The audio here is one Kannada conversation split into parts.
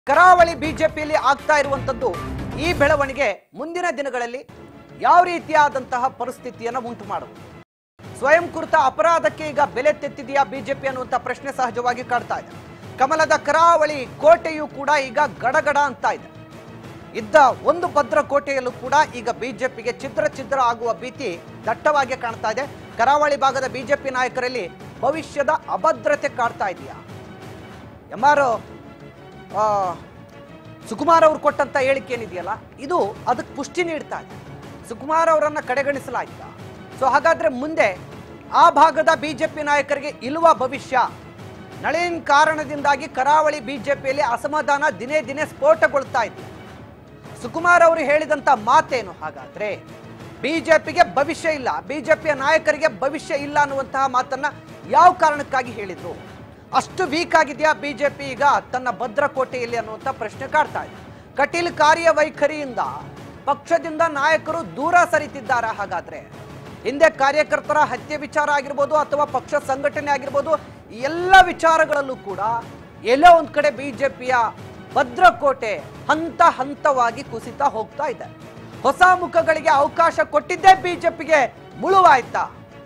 ಕರಾವಳಿ ಬಿಜೆಪಿಯಲ್ಲಿ ಆಗ್ತಾ ಇರುವಂತದ್ದು ಈ ಬೆಳವಣಿಗೆ ಮುಂದಿನ ದಿನಗಳಲ್ಲಿ ಯಾವ ರೀತಿಯಾದಂತಹ ಪರಿಸ್ಥಿತಿಯನ್ನು ಉಂಟು ಮಾಡುವುದು ಸ್ವಯಂ ಕೃತ ಅಪರಾಧಕ್ಕೆ ಈಗ ಬೆಲೆ ತೆತ್ತಿದೆಯಾ ಬಿಜೆಪಿ ಅನ್ನುವಂಥ ಪ್ರಶ್ನೆ ಸಹಜವಾಗಿ ಕಾಡ್ತಾ ಇದೆ ಕಮಲದ ಕರಾವಳಿ ಕೋಟೆಯೂ ಕೂಡ ಈಗ ಗಡಗಡ ಅಂತ ಇದೆ ಇದ್ದ ಒಂದು ಭದ್ರಕೋಟೆಯಲ್ಲೂ ಕೂಡ ಈಗ ಬಿಜೆಪಿಗೆ ಛಿದ್ರ ಛಿದ್ರ ಆಗುವ ಭೀತಿ ದಟ್ಟವಾಗಿ ಕಾಣ್ತಾ ಇದೆ ಕರಾವಳಿ ಭಾಗದ ಬಿಜೆಪಿ ನಾಯಕರಲ್ಲಿ ಭವಿಷ್ಯದ ಅಭದ್ರತೆ ಕಾಡ್ತಾ ಇದೆಯಾ ಎಂ ಆರ್ ಸುಕುಮಾರ್ ಅವರು ಕೊಟ್ಟಂತ ಹೇಳಿಕೆ ಏನಿದೆಯಲ್ಲ ಇದು ಅದಕ್ಕೆ ಪುಷ್ಟಿ ನೀಡ್ತಾ ಇದೆ ಸುಕುಮಾರ್ ಅವರನ್ನ ಕಡೆಗಣಿಸಲಾಯ್ತಾ ಸೊ ಹಾಗಾದ್ರೆ ಮುಂದೆ ಆ ಭಾಗದ ಬಿಜೆಪಿ ನಾಯಕರಿಗೆ ಇಲ್ವ ಭವಿಷ್ಯ ನಳಿನ್ ಕಾರಣದಿಂದಾಗಿ ಕರಾವಳಿ ಬಿಜೆಪಿಯಲ್ಲಿ ಅಸಮಾಧಾನ ದಿನೇ ದಿನೇ ಸ್ಫೋಟಗೊಳ್ತಾ ಇದೆ ಸುಕುಮಾರ್ ಅವರು ಹೇಳಿದಂತ ಮಾತೇನು ಹಾಗಾದ್ರೆ ಬಿಜೆಪಿಗೆ ಭವಿಷ್ಯ ಇಲ್ಲ ಬಿಜೆಪಿಯ ನಾಯಕರಿಗೆ ಭವಿಷ್ಯ ಇಲ್ಲ ಅನ್ನುವಂತಹ ಮಾತನ್ನ ಯಾವ ಕಾರಣಕ್ಕಾಗಿ ಹೇಳಿದ್ರು ಅಷ್ಟು ವೀಕ್ ಆಗಿದೆಯಾ ಬಿಜೆಪಿ ಈಗ ತನ್ನ ಭದ್ರಕೋಟೆಯಲ್ಲಿ ಅನ್ನುವಂಥ ಪ್ರಶ್ನೆ ಕಾಡ್ತಾ ಇದೆ ಕಟೀಲ್ ಕಾರ್ಯವೈಖರಿಯಿಂದ ಪಕ್ಷದಿಂದ ನಾಯಕರು ದೂರ ಸರಿತಿದ್ದಾರಾ ಹಾಗಾದ್ರೆ ಹಿಂದೆ ಕಾರ್ಯಕರ್ತರ ಹತ್ಯೆ ವಿಚಾರ ಆಗಿರ್ಬೋದು ಅಥವಾ ಪಕ್ಷ ಸಂಘಟನೆ ಆಗಿರ್ಬೋದು ಈ ಎಲ್ಲ ವಿಚಾರಗಳಲ್ಲೂ ಕೂಡ ಎಲ್ಲೋ ಒಂದ್ ಕಡೆ ಬಿಜೆಪಿಯ ಭದ್ರಕೋಟೆ ಹಂತ ಹಂತವಾಗಿ ಕುಸಿತಾ ಹೋಗ್ತಾ ಇದೆ ಹೊಸ ಮುಖಗಳಿಗೆ ಅವಕಾಶ ಕೊಟ್ಟಿದ್ದೇ ಬಿಜೆಪಿಗೆ ಮುಳುವಾಯ್ತಾ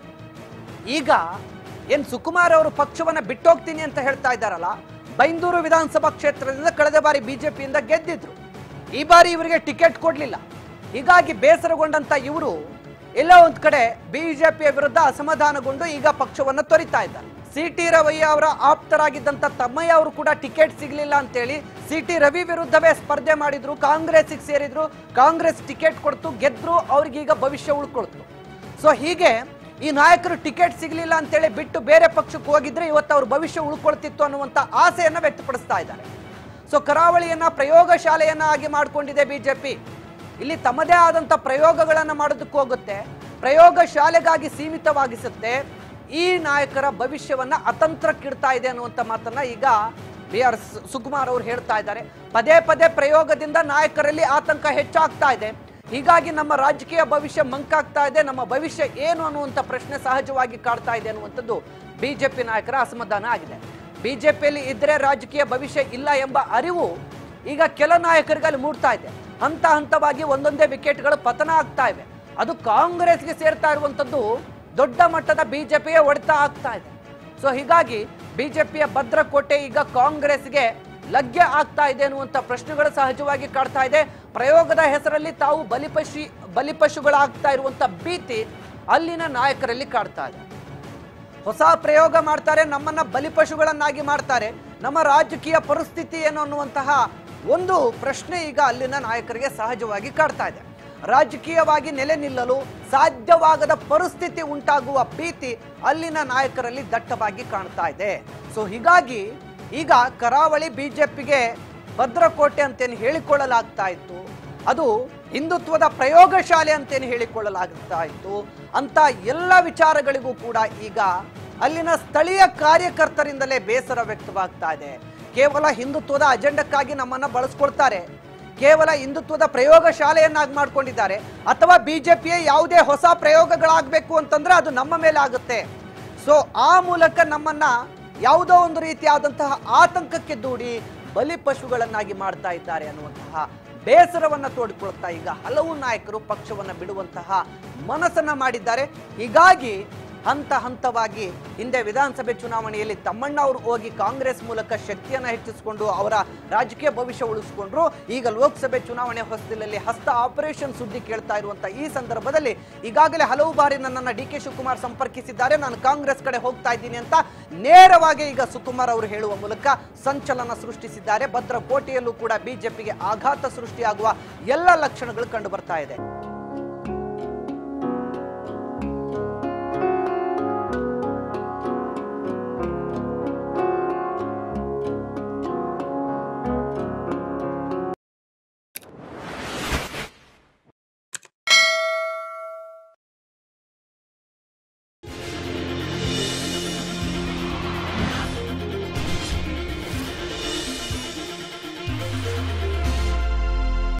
ಈಗ ಏನ್ ಸುಕುಮಾರ್ ಅವರು ಪಕ್ಷವನ್ನ ಬಿಟ್ಟೋಗ್ತೀನಿ ಅಂತ ಹೇಳ್ತಾ ಇದ್ದಾರಲ್ಲ ಬೈಂದೂರು ವಿಧಾನಸಭಾ ಕ್ಷೇತ್ರದಿಂದ ಕಳೆದ ಬಾರಿ ಬಿಜೆಪಿಯಿಂದ ಗೆದ್ದಿದ್ರು ಈ ಬಾರಿ ಇವರಿಗೆ ಟಿಕೆಟ್ ಕೊಡ್ಲಿಲ್ಲ ಹೀಗಾಗಿ ಬೇಸರಗೊಂಡಂತ ಇವರು ಎಲ್ಲೋ ಒಂದ್ ಕಡೆ ಬಿಜೆಪಿಯ ವಿರುದ್ಧ ಅಸಮಾಧಾನಗೊಂಡು ಈಗ ಪಕ್ಷವನ್ನ ತೊರಿತಾ ಇದ್ದಾರೆ ಸಿ ಟಿ ರವಯ್ಯ ಅವರ ಆಪ್ತರಾಗಿದ್ದಂತ ತಮ್ಮಯ್ಯ ಅವರು ಕೂಡ ಟಿಕೆಟ್ ಸಿಗ್ಲಿಲ್ಲ ಅಂತೇಳಿ ಸಿ ಟಿ ರವಿ ವಿರುದ್ಧವೇ ಸ್ಪರ್ಧೆ ಮಾಡಿದ್ರು ಕಾಂಗ್ರೆಸ್ಗೆ ಸೇರಿದ್ರು ಕಾಂಗ್ರೆಸ್ ಟಿಕೆಟ್ ಕೊಡ್ತು ಗೆದ್ರು ಅವ್ರಿಗೀಗ ಭವಿಷ್ಯ ಉಳ್ಕೊಳ್ತು ಸೊ ಹೀಗೆ ಈ ನಾಯಕರು ಟಿಕೆಟ್ ಸಿಗ್ಲಿಲ್ಲ ಅಂತೇಳಿ ಬಿಟ್ಟು ಬೇರೆ ಪಕ್ಷಕ್ಕೆ ಹೋಗಿದ್ರೆ ಇವತ್ತು ಅವ್ರ ಭವಿಷ್ಯ ಉಳ್ಕೊಳ್ತಿತ್ತು ಅನ್ನುವಂತ ಆಸೆಯನ್ನ ವ್ಯಕ್ತಪಡಿಸ್ತಾ ಇದ್ದಾರೆ ಸೊ ಕರಾವಳಿಯನ್ನ ಪ್ರಯೋಗ ಶಾಲೆಯನ್ನ ಆಗಿ ಮಾಡ್ಕೊಂಡಿದೆ ಬಿಜೆಪಿ ಇಲ್ಲಿ ತಮ್ಮದೇ ಆದಂತ ಪ್ರಯೋಗಗಳನ್ನ ಮಾಡೋದಕ್ಕೆ ಹೋಗುತ್ತೆ ಪ್ರಯೋಗ ಶಾಲೆಗಾಗಿ ಸೀಮಿತವಾಗಿಸುತ್ತೆ ಈ ನಾಯಕರ ಭವಿಷ್ಯವನ್ನ ಅತಂತ್ರಕ್ಕಿಡ್ತಾ ಇದೆ ಅನ್ನುವಂಥ ಮಾತನ್ನ ಈಗ ಬಿ ಆರ್ ಸುಕುಮಾರ್ ಅವರು ಹೇಳ್ತಾ ಇದ್ದಾರೆ ಪದೇ ಪದೇ ಪ್ರಯೋಗದಿಂದ ನಾಯಕರಲ್ಲಿ ಆತಂಕ ಹೆಚ್ಚಾಗ್ತಾ ಇದೆ ಹೀಗಾಗಿ ನಮ್ಮ ರಾಜಕೀಯ ಭವಿಷ್ಯ ಮಂಕಾಗ್ತಾ ಇದೆ ನಮ್ಮ ಭವಿಷ್ಯ ಏನು ಅನ್ನುವಂಥ ಪ್ರಶ್ನೆ ಸಹಜವಾಗಿ ಕಾಡ್ತಾ ಇದೆ ಅನ್ನುವಂಥದ್ದು ಬಿಜೆಪಿ ನಾಯಕರ ಅಸಮಾಧಾನ ಆಗಿದೆ ಬಿಜೆಪಿಯಲ್ಲಿ ಇದ್ರೆ ರಾಜಕೀಯ ಭವಿಷ್ಯ ಇಲ್ಲ ಎಂಬ ಅರಿವು ಈಗ ಕೆಲ ನಾಯಕರಿಗೆ ಅಲ್ಲಿ ಮೂಡ್ತಾ ಇದೆ ಹಂತ ಹಂತವಾಗಿ ಒಂದೊಂದೇ ವಿಕೆಟ್ಗಳು ಪತನ ಆಗ್ತಾ ಇವೆ ಅದು ಕಾಂಗ್ರೆಸ್ಗೆ ಸೇರ್ತಾ ಇರುವಂಥದ್ದು ದೊಡ್ಡ ಮಟ್ಟದ ಬಿಜೆಪಿಗೆ ಹೊಡೆತ ಆಗ್ತಾ ಇದೆ ಸೊ ಹೀಗಾಗಿ ಬಿಜೆಪಿಯ ಭದ್ರಕೋಟೆ ಈಗ ಕಾಂಗ್ರೆಸ್ಗೆ ಲಗ್ಗೆ ಆಗ್ತಾ ಇದೆ ಅನ್ನುವಂಥ ಪ್ರಶ್ನೆಗಳು ಸಹಜವಾಗಿ ಕಾಡ್ತಾ ಇದೆ ಪ್ರಯೋಗದ ಹೆಸರಲ್ಲಿ ತಾವು ಬಲಿಪಶು ಬಲಿಪಶುಗಳಾಗ್ತಾ ಇರುವಂಥ ಭೀತಿ ಅಲ್ಲಿನ ನಾಯಕರಲ್ಲಿ ಕಾಡ್ತಾ ಇದೆ ಹೊಸ ಪ್ರಯೋಗ ಮಾಡ್ತಾರೆ ನಮ್ಮನ್ನ ಬಲಿಪಶುಗಳನ್ನಾಗಿ ಮಾಡ್ತಾರೆ ನಮ್ಮ ರಾಜಕೀಯ ಪರಿಸ್ಥಿತಿ ಏನು ಅನ್ನುವಂತಹ ಒಂದು ಪ್ರಶ್ನೆ ಈಗ ಅಲ್ಲಿನ ನಾಯಕರಿಗೆ ಸಹಜವಾಗಿ ಕಾಡ್ತಾ ಇದೆ ರಾಜಕೀಯವಾಗಿ ನೆಲೆ ನಿಲ್ಲಲು ಸಾಧ್ಯವಾಗದ ಪರಿಸ್ಥಿತಿ ಉಂಟಾಗುವ ಭೀತಿ ಅಲ್ಲಿನ ನಾಯಕರಲ್ಲಿ ದಟ್ಟವಾಗಿ ಕಾಣ್ತಾ ಇದೆ ಸೊ ಹೀಗಾಗಿ ಈಗ ಕರಾವಳಿ ಬಿಜೆಪಿಗೆ ಭದ್ರಕೋಟೆ ಅಂತೇನು ಹೇಳಿಕೊಳ್ಳಲಾಗ್ತಾ ಇತ್ತು ಅದು ಹಿಂದುತ್ವದ ಪ್ರಯೋಗಶಾಲೆ ಅಂತೇನು ಹೇಳಿಕೊಳ್ಳಲಾಗ್ತಾ ಇತ್ತು ಅಂತ ಎಲ್ಲ ವಿಚಾರಗಳಿಗೂ ಕೂಡ ಈಗ ಅಲ್ಲಿನ ಸ್ಥಳೀಯ ಕಾರ್ಯಕರ್ತರಿಂದಲೇ ಬೇಸರ ವ್ಯಕ್ತವಾಗ್ತಾ ಇದೆ ಕೇವಲ ಹಿಂದುತ್ವದ ಅಜೆಂಡಕ್ಕಾಗಿ ನಮ್ಮನ್ನ ಬಳಸ್ಕೊಳ್ತಾರೆ ಕೇವಲ ಹಿಂದುತ್ವದ ಪ್ರಯೋಗ ಶಾಲೆಯನ್ನಾಗಿ ಮಾಡ್ಕೊಂಡಿದ್ದಾರೆ ಅಥವಾ ಬಿಜೆಪಿಯ ಯಾವುದೇ ಹೊಸ ಪ್ರಯೋಗಗಳಾಗಬೇಕು ಅಂತಂದ್ರೆ ಅದು ನಮ್ಮ ಮೇಲೆ ಆಗುತ್ತೆ ಸೊ ಆ ಮೂಲಕ ನಮ್ಮನ್ನ ಯಾವುದೋ ಒಂದು ರೀತಿಯಾದಂತಹ ಆತಂಕಕ್ಕೆ ದೂಡಿ ಬಲಿಪಶುಗಳನ್ನಾಗಿ ಮಾಡ್ತಾ ಇದ್ದಾರೆ ಅನ್ನುವಂತಹ ಬೇಸರವನ್ನ ತೋಡಿಕೊಳ್ತಾ ಈಗ ಹಲವು ನಾಯಕರು ಪಕ್ಷವನ್ನ ಬಿಡುವಂತಹ ಮನಸ್ಸನ್ನ ಮಾಡಿದ್ದಾರೆ ಹೀಗಾಗಿ ಹಂತ ಹಂತವಾಗಿ ಹಿಂದೆ ವಿಧಾನಸಭೆ ಚುನಾವಣೆಯಲ್ಲಿ ತಮ್ಮಣ್ಣ ಅವರು ಹೋಗಿ ಕಾಂಗ್ರೆಸ್ ಮೂಲಕ ಶಕ್ತಿಯನ್ನ ಹೆಚ್ಚಿಸಿಕೊಂಡು ಅವರ ರಾಜಕೀಯ ಭವಿಷ್ಯ ಉಳಿಸಿಕೊಂಡ್ರು ಈಗ ಲೋಕಸಭೆ ಚುನಾವಣೆ ಹೊಸದಿಲ್ಲಲ್ಲಿ ಹಸ್ತ ಆಪರೇಷನ್ ಸುದ್ದಿ ಕೇಳ್ತಾ ಇರುವಂತ ಈ ಸಂದರ್ಭದಲ್ಲಿ ಈಗಾಗಲೇ ಹಲವು ಬಾರಿ ನನ್ನನ್ನು ಡಿ ಕೆ ಶಿವಕುಮಾರ್ ಸಂಪರ್ಕಿಸಿದ್ದಾರೆ ನಾನು ಕಾಂಗ್ರೆಸ್ ಕಡೆ ಹೋಗ್ತಾ ಇದ್ದೀನಿ ಅಂತ ನೇರವಾಗಿ ಈಗ ಸುಕುಮಾರ್ ಅವರು ಹೇಳುವ ಮೂಲಕ ಸಂಚಲನ ಸೃಷ್ಟಿಸಿದ್ದಾರೆ ಭದ್ರಕೋಟೆಯಲ್ಲೂ ಕೂಡ ಬಿಜೆಪಿಗೆ ಆಘಾತ ಸೃಷ್ಟಿಯಾಗುವ ಎಲ್ಲ ಲಕ್ಷಣಗಳು ಕಂಡು ಬರ್ತಾ ಇದೆ